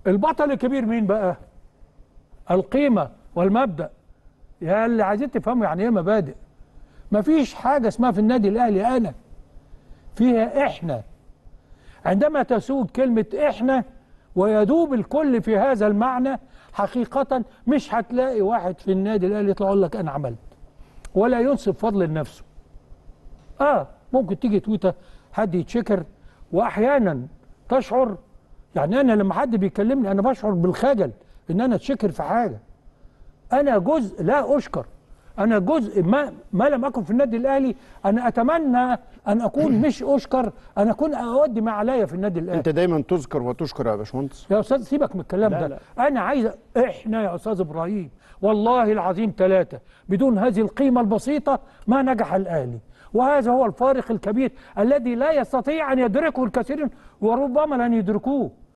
البطل الكبير مين بقى القيمه والمبدا يا اللي عايزين تفهموا يعني ايه مبادئ مفيش حاجه اسمها في النادي الاهلي انا فيها احنا عندما تسود كلمه احنا ويدوب الكل في هذا المعنى حقيقه مش هتلاقي واحد في النادي الاهلي يطلع يقول لك انا عملت ولا ينسب فضل لنفسه اه ممكن تيجي تويته حد يتشكر واحيانا تشعر يعني انا لما حد بيكلمني انا بشعر بالخجل ان انا اتشكر في حاجه انا جزء لا اشكر انا جزء ما ما لم اكن في النادي الاهلي انا اتمنى ان اكون مش اشكر انا اكون اودي ما عليا في النادي الاهلي انت دايما تذكر وتشكر يا باشمهندس يا استاذ سيبك من الكلام لا، ده انا عايز احنا يا استاذ ابراهيم والله العظيم ثلاثه بدون هذه القيمه البسيطه ما نجح الاهلي وهذا هو الفارق الكبير الذي لا يستطيع ان يدركه الكثيرون وربما لن يدركوه